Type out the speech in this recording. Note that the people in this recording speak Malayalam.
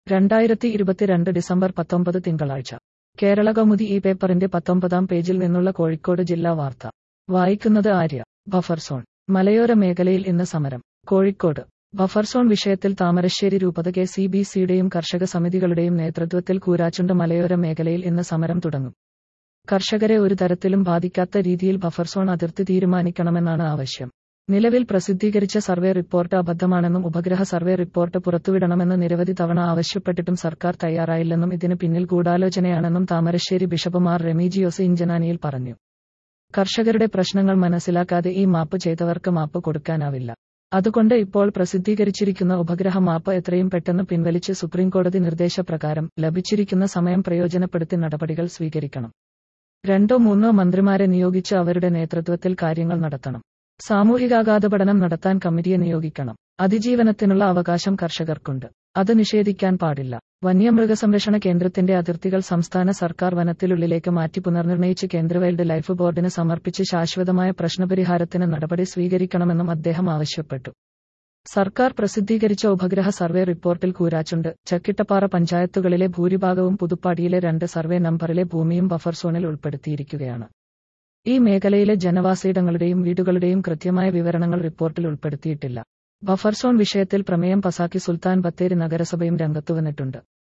രണ്ടായിരത്തി ഇരുപത്തിരണ്ട് ഡിസംബർ പത്തൊമ്പത് തിങ്കളാഴ്ച കേരള കൗമുദി ഈ പേപ്പറിന്റെ പത്തൊമ്പതാം പേജിൽ നിന്നുള്ള കോഴിക്കോട് ജില്ലാ വാർത്ത വായിക്കുന്നത് ആര്യ ബഫർ സോൺ മലയോര മേഖലയിൽ ഇന്ന് സമരം കോഴിക്കോട് ബഫർ സോൺ വിഷയത്തിൽ താമരശ്ശേരി രൂപത കെ സി ബി സിയുടെയും കർഷക സമിതികളുടെയും നേതൃത്വത്തിൽ കൂരാച്ചുണ്ട് മലയോര മേഖലയിൽ ഇന്ന് സമരം തുടങ്ങും കർഷകരെ ഒരു തരത്തിലും ബാധിക്കാത്ത രീതിയിൽ ബഫർ സോൺ അതിർത്തി തീരുമാനിക്കണമെന്നാണ് ആവശ്യം നിലവിൽ പ്രസിദ്ധീകരിച്ച സർവേ റിപ്പോർട്ട് അബദ്ധമാണെന്നും ഉപഗ്രഹ സർവേ റിപ്പോർട്ട് പുറത്തുവിടണമെന്ന് നിരവധി തവണ ആവശ്യപ്പെട്ടിട്ടും സർക്കാർ തയ്യാറായില്ലെന്നും ഇതിന് പിന്നിൽ ഗൂഢാലോചനയാണെന്നും താമരശ്ശേരി ബിഷപ്പ് മാർ റെമീജിയോസ് ഇഞ്ചനാനിയിൽ പറഞ്ഞു കർഷകരുടെ പ്രശ്നങ്ങൾ മനസ്സിലാക്കാതെ ഈ മാപ്പ് ചെയ്തവർക്ക് മാപ്പ് കൊടുക്കാനാവില്ല അതുകൊണ്ട് ഇപ്പോൾ പ്രസിദ്ധീകരിച്ചിരിക്കുന്ന ഉപഗ്രഹ മാപ്പ് എത്രയും പെട്ടെന്ന് പിൻവലിച്ച് സുപ്രീംകോടതി നിർദ്ദേശപ്രകാരം ലഭിച്ചിരിക്കുന്ന സമയം പ്രയോജനപ്പെടുത്തി നടപടികൾ സ്വീകരിക്കണം രണ്ടോ മൂന്നോ മന്ത്രിമാരെ നിയോഗിച്ച് അവരുടെ നേതൃത്വത്തിൽ കാര്യങ്ങൾ നടത്തണം സാമൂഹികാഘാത പഠനം നടത്താൻ കമ്മിറ്റിയെ നിയോഗിക്കണം അതിജീവനത്തിനുള്ള അവകാശം കർഷകർക്കുണ്ട് അത് നിഷേധിക്കാൻ പാടില്ല വന്യമൃഗസംരക്ഷണ കേന്ദ്രത്തിന്റെ അതിർത്തികൾ സംസ്ഥാന സർക്കാർ വനത്തിലുള്ളിലേക്ക് മാറ്റി പുനർനിർണയിച്ച് കേന്ദ്ര വൈൽഡ് ലൈഫ് ബോർഡിന് സമർപ്പിച്ച് ശാശ്വതമായ പ്രശ്നപരിഹാരത്തിന് നടപടി സ്വീകരിക്കണമെന്നും അദ്ദേഹം ആവശ്യപ്പെട്ടു സർക്കാർ പ്രസിദ്ധീകരിച്ച ഉപഗ്രഹ സർവേ റിപ്പോർട്ടിൽ കൂരാച്ചുണ്ട് ചക്കിട്ടപ്പാറ പഞ്ചായത്തുകളിലെ ഭൂരിഭാഗവും പുതുപ്പാടിയിലെ രണ്ട് സർവേ നമ്പറിലെ ഭൂമിയും ബഫർ സോണിൽ ഉൾപ്പെടുത്തിയിരിക്കുകയാണ് ഈ മേഖലയിലെ ജനവാസയിടങ്ങളുടെയും വീടുകളുടെയും കൃത്യമായ വിവരണങ്ങൾ റിപ്പോർട്ടിൽ ഉൾപ്പെടുത്തിയിട്ടില്ല ബഫർ സോൺ വിഷയത്തിൽ പ്രമേയം പസാക്കി സുൽത്താൻ ബത്തേരി നഗരസഭയും രംഗത്തുവന്നിട്ടുണ്ട്